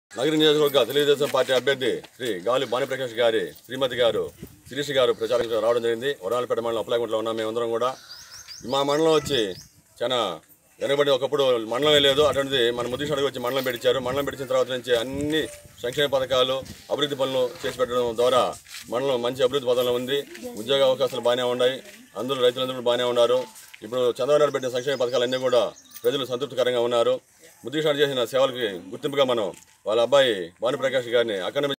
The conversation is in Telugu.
నగర నియోజకవర్గ తెలుగుదేశం పార్టీ అభ్యర్థి శ్రీ గాలి భానుప్రకాష్ గారి శ్రీమతి గారు శిరీష్ గారు ప్రచారం రావడం జరిగింది వరాలపేట మండలం అప్లాగుంటలో ఉన్నాం మేమందరం కూడా మా మండలం వచ్చి చాలా వెనకబడి ఒకప్పుడు మండలమే లేదు అటువంటిది మన ముద్దిష్ అడుగు వచ్చి మండలం పెట్టించారు మండలం పెట్టించిన తర్వాత నుంచి అన్ని సంక్షేమ పథకాలు అభివృద్ధి పనులు చేసి పెట్టడం ద్వారా మండలం మంచి అభివృద్ధి పదంలో ఉంది ఉద్యోగ అవకాశాలు బాగానే ఉన్నాయి అందరూ రైతులందరూ బాగానే ఉన్నారు ఇప్పుడు చంద్రబాబు నాయుడు పెట్టిన సంక్షేమ పథకాలన్నీ కూడా ప్రజలు సంతృప్తికరంగా ఉన్నారు ముద్దిష్ చేసిన సేవలకి గుర్తింపుగా మనం వాళ్ళ అబ్బాయి భానుప్రకాష్ గారిని అక్కడ